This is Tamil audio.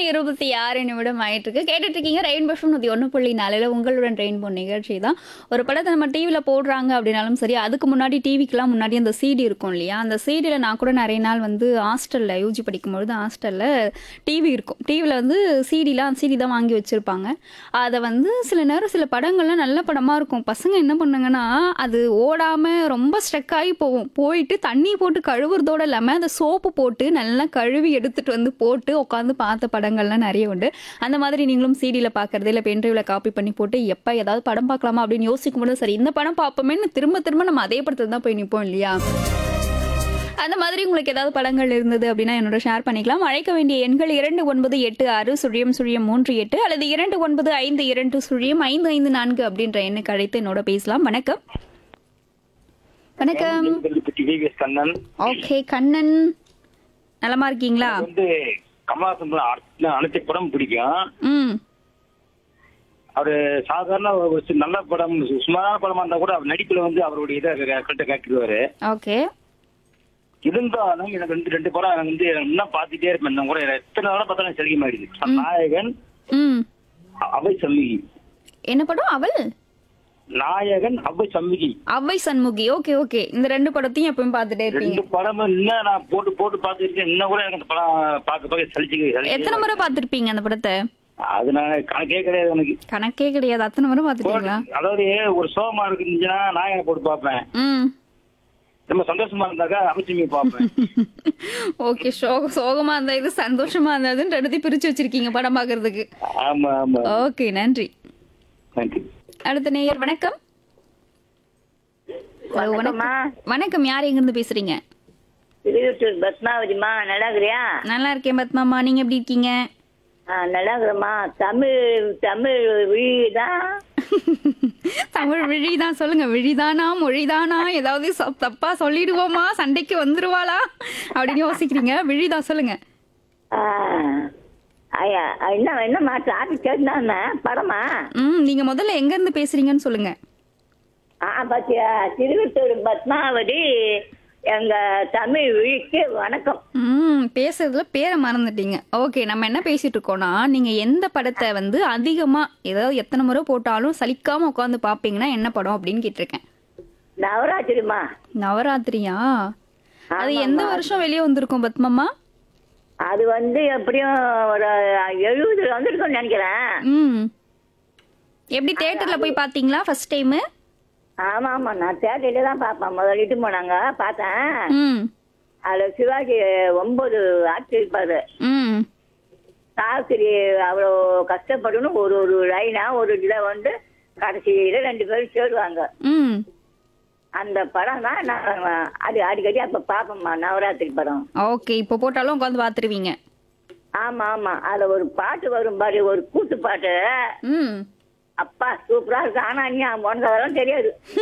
இருபத்தி ஆறு நிமிடம் ஆயிட்டு இருக்கு கேட்டுட்டு இருக்கீங்க ரெயின் பஷம் நூற்றி ஒன்று புள்ளி நாலில் உங்களுடன் ரெயின்போ நிகழ்ச்சி தான் ஒரு படத்தை நம்ம டிவியில் போடுறாங்க அப்படின்னாலும் சரி அதுக்கு முன்னாடி டிவிக்கெலாம் முன்னாடி அந்த சிடி இருக்கும் இல்லையா அந்த சிடியில் நான் கூட நிறைய நாள் வந்து ஹாஸ்டலில் யூஜி படிக்கும்பொழுது ஹாஸ்டலில் டிவி இருக்கும் டிவியில் வந்து சிடிலாம் சிடி தான் வாங்கி வச்சுருப்பாங்க அதை வந்து சில நேரம் சில படங்கள்லாம் நல்ல படமாக இருக்கும் பசங்க என்ன பண்ணுங்கன்னா அது ஓடாமல் ரொம்ப ஸ்ட்ரெக் ஆகி போகும் போயிட்டு தண்ணி போட்டு கழுவுறதோட இல்லாமல் அந்த சோப்பு போட்டு நல்லா கழுவி எடுத்துட்டு வந்து போட்டு உட்காந்து பார்த்த படங்கள்லாம் நிறைய உண்டு அந்த மாதிரி நீங்களும் சிடியில் பார்க்குறது இல்லை பென்ட்ரைவில் காப்பி பண்ணி போட்டு எப்போ ஏதாவது படம் பார்க்கலாமா அப்படின்னு யோசிக்கும் போது சரி இந்த படம் பார்ப்போமேன்னு திரும்ப திரும்ப நம்ம அதே படத்தில் தான் போய் நிற்போம் இல்லையா அந்த மாதிரி உங்களுக்கு ஏதாவது படங்கள் இருந்தது அப்படின்னா என்னோட ஷேர் பண்ணிக்கலாம் அழைக்க வேண்டிய எண்கள் இரண்டு ஒன்பது எட்டு ஆறு சுழியம் சுழியம் மூன்று எட்டு அல்லது இரண்டு ஒன்பது ஐந்து இரண்டு சுழியம் ஐந்து ஐந்து நான்கு அப்படின்ற எண்ணுக்கு அழைத்து என்னோட பேசலாம் வணக்கம் வணக்கம் டிவிஎஸ் கண்ணன் ஓகே கண்ணன் நலமா இருக்கீங்களா வந்து கமலாசன் அனைத்து படம் பிடிக்கும் ம் அவரு சாதாரண ஒரு சி- நல்ல படம் சு- சுமாரான படமா இருந்தா கூட அவர் நடிப்புல வந்து அவருடைய இதை கரெக்டா காட்டிடுவாரு ஓகே இருந்தாலும் எனக்கு ரெண்டு ரெண்டு படம் எனக்கு வந்து எனக்கு இன்னும் பார்த்துட்டே இருப்பேன் இன்னும் கூட எனக்கு எத்தனை நாளா பார்த்தாலும் செலிக்க மாட்டேங்குது நாயகன் ம் அவை சம்மிகி என்ன படம் அவள் நாயகன் அவை சம்மிகி அவ்வை சண்முகி ஓகே ஓகே இந்த ரெண்டு படத்தையும் எப்பவும் பார்த்துட்டே இருப்பீங்க ரெண்டு படமும் இன்னும் நான் போட்டு போட்டு பார்த்துருக்கேன் இன்னும் கூட எனக்கு அந்த படம் பார்க்க பார்க்க சலிச்சு எத்தனை முறை பார்த்துருப்பீங்க அந்த படத்தை அது நான் கணக்கே கிடையாது எனக்கு கணக்கே கிடையாது அத்தனை முறை பார்த்துட்டீங்களா அதாவது ஒரு சோகமா இருக்குதுன்னா நாயகனை போட்டு பார்ப்பேன் ம் ரொம்ப சந்தோஷமா இருந்தாக்கா அமைச்சுமி பார்ப்பேன் ஓகே சோக சோகமா இருந்தா இது சந்தோஷமா இருந்ததுன்னு ரெண்டுத்தையும் பிரிச்சு வச்சிருக்கீங்க படம் பார்க்கிறதுக்கு ஆமா ஆமா ஓகே நன்றி நன்றி அடுத்த நேயர் வணக்கம் ஹலோ, வணக்கம் வணக்கம் யார் எங்க இருந்து பேசுறீங்க திருவிட்டூர் பத்மாவதிமா நல்லா இருக்கிறியா நல்லா இருக்கேன் பத்மாமா நீங்க எப்படி இருக்கீங்க ஆ, நல்லா இருக்கிறம்மா தமிழ் தமிழ் விழிதான் தமிழ் விழிதான் சொல்லுங்க விழிதானா மொழிதானா ஏதாவது ச- தப்பா சொல்லிடுவோமா சண்டைக்கு வந்துருவாளா அப்படின்னு யோசிக்கிறீங்க விழிதான் சொல்லுங்க ஆ, ஐயா என்ன என்னம்மா டிராபிக் கேட்டுனா படமா ம் நீங்க முதல்ல எங்க இருந்து பேசுறீங்கன்னு சொல்லுங்க ஆ பாத்தியா திருவிட்டூர் பத்மாவதி எங்க தமிழ் விழிக்கு வணக்கம் ம் பேசுறதுல பேரை மறந்துட்டீங்க ஓகே நம்ம என்ன பேசிட்டு இருக்கோம்னா நீங்க எந்த படத்தை வந்து அதிகமா ஏதாவது எத்தனை முறை போட்டாலும் சலிக்காம உட்காந்து பாப்பீங்கன்னா என்ன படம் அப்படின்னு கேட்டிருக்கேன் நவராத்திரிமா நவராத்திரியா அது எந்த வருஷம் வெளியே வந்திருக்கும் பத்மம்மா அது வந்து எப்படியும் ஒரு எழுபதுல வந்திருக்கும்னு நினைக்கிறேன் ம் எப்படி தேட்டர்ல போய் பாத்தீங்களா ஃபர்ஸ்ட் டைம் ஆமா ஆமா நான் தேட்டர்ல தான் பார்ப்பேன் முதல்ல இட்டு போனாங்க பார்த்தேன் ம் அதுல சிவாஜி ஒன்பது ஆட்சி இருப்பாரு ம் சாஸ்திரி அவ்வளோ கஷ்டப்படணும் ஒரு ஒரு லைனா ஒரு இதை வந்து கடைசியில ரெண்டு பேரும் சேருவாங்க ம் அந்த படம் தான் நான் அது அடிக்கடி அப்ப பாப்பேம்மா நவராத்திரி படம் ஓகே இப்போ போட்டாலும் உட்காந்து பாத்துருவீங்க ஆமா ஆமா அதுல ஒரு பாட்டு வரும் பாரு ஒரு கூத்து பாட்டு ம் அப்பா சூப்பரா இருக்கு ஆனா நீ உனக்கு அதெல்லாம் தெரியாது